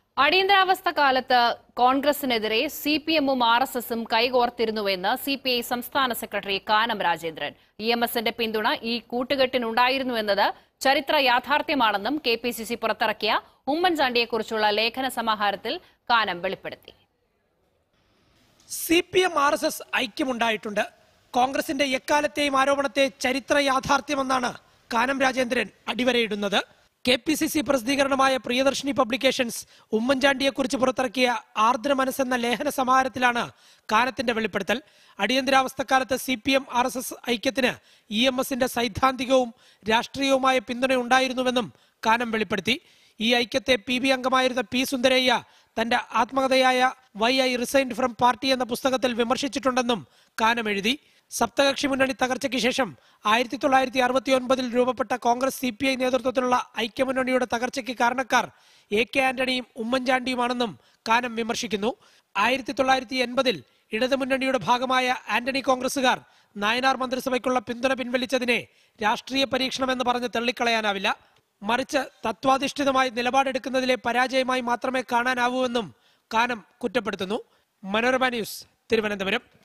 അടിയന്തരാവസ്ഥ കാലത്ത് കോൺഗ്രസിനെതിരെ സി പി എമ്മും ആർ എസ് എസും കൈകോർത്തിരുന്നുവെന്ന് സി പി ഐ സംസ്ഥാന സെക്രട്ടറി കാനം രാജേന്ദ്രൻ ഇ എം എസിന്റെ പിന്തുണ ഈ കൂട്ടുകെട്ടിനുണ്ടായിരുന്നുവെന്നത് ചരിത്ര യാഥാർത്ഥ്യമാണെന്നും കെ പി സി സി പുറത്തിറക്കിയ ഉമ്മൻചാണ്ടിയെക്കുറിച്ചുള്ള ലേഖന സമാഹാരത്തിൽ കാനം വെളിപ്പെടുത്തി C P M R S S ഐക്യമുണ്ടായിട്ടുണ്ട് കോൺഗ്രസിന്റെ എക്കാലത്തെയും ആരോപണത്തെ ചരിത്ര യാഥാർത്ഥ്യമെന്നാണ് കാനം രാജേന്ദ്രൻ അടിവരയിടുന്നത് കെ പി സി സി പ്രസിദ്ധീകരണമായ പ്രിയദർശിനി പബ്ലിക്കേഷൻസ് ഉമ്മൻചാണ്ടിയെക്കുറിച്ച് പുറത്തിറക്കിയ ആർദ്ര മനസ്സെന്ന ലേഖന സമാഹാരത്തിലാണ് കാനത്തിന്റെ വെളിപ്പെടുത്തൽ അടിയന്തരാവസ്ഥക്കാലത്ത് C P M R S S ഐക്യത്തിന് ഇ എം എസിന്റെ സൈദ്ധാന്തികവും രാഷ്ട്രീയവുമായ പിന്തുണയുണ്ടായിരുന്നുവെന്നും കാനം വെളിപ്പെടുത്തി ഈ ഐക്യത്തെ പി ബി അംഗമായിരുന്ന പി സുന്ദരയ്യ തന്റെ ആത്മകഥയായ why I resigned from party എന്ന പുസ്തകത്തിൽ വിമർശിച്ചിട്ടുണ്ടെന്നും കാനം എഴുതി സപ്തകക്ഷി മുന്നണി തകർച്ചയ്ക്ക് ശേഷം ആയിരത്തി തൊള്ളായിരത്തി അറുപത്തി ഒൻപതിൽ രൂപപ്പെട്ട കോൺഗ്രസ് സി പി ഐ നേതൃത്വത്തിലുള്ള ഐക്യമുന്നണിയുടെ തകർച്ചയ്ക്ക് കാരണക്കാർ എ കെ ആന്റണിയും ഉമ്മൻചാണ്ടിയുമാണെന്നും കാനം വിമർശിക്കുന്നു ആയിരത്തി തൊള്ളായിരത്തി എൺപതിൽ ഇടതുമുന്നണിയുടെ ഭാഗമായ ആന്റണി കോൺഗ്രസുകാർ നായനാർ മന്ത്രിസഭയ്ക്കുള്ള പിന്തുണ പിൻവലിച്ചതിനെ രാഷ്ട്രീയ പരീക്ഷണമെന്ന് പറഞ്ഞ് തള്ളിക്കളയാനാവില്ല മറിച്ച് തത്വാധിഷ്ഠിതമായി നിലപാടെടുക്കുന്നതിലെ പരാജയമായി മാത്രമേ കാണാനാവൂവെന്നും കാനം കുറ്റപ്പെടുത്തുന്നു മനോരമ ന്യൂസ് തിരുവനന്തപുരം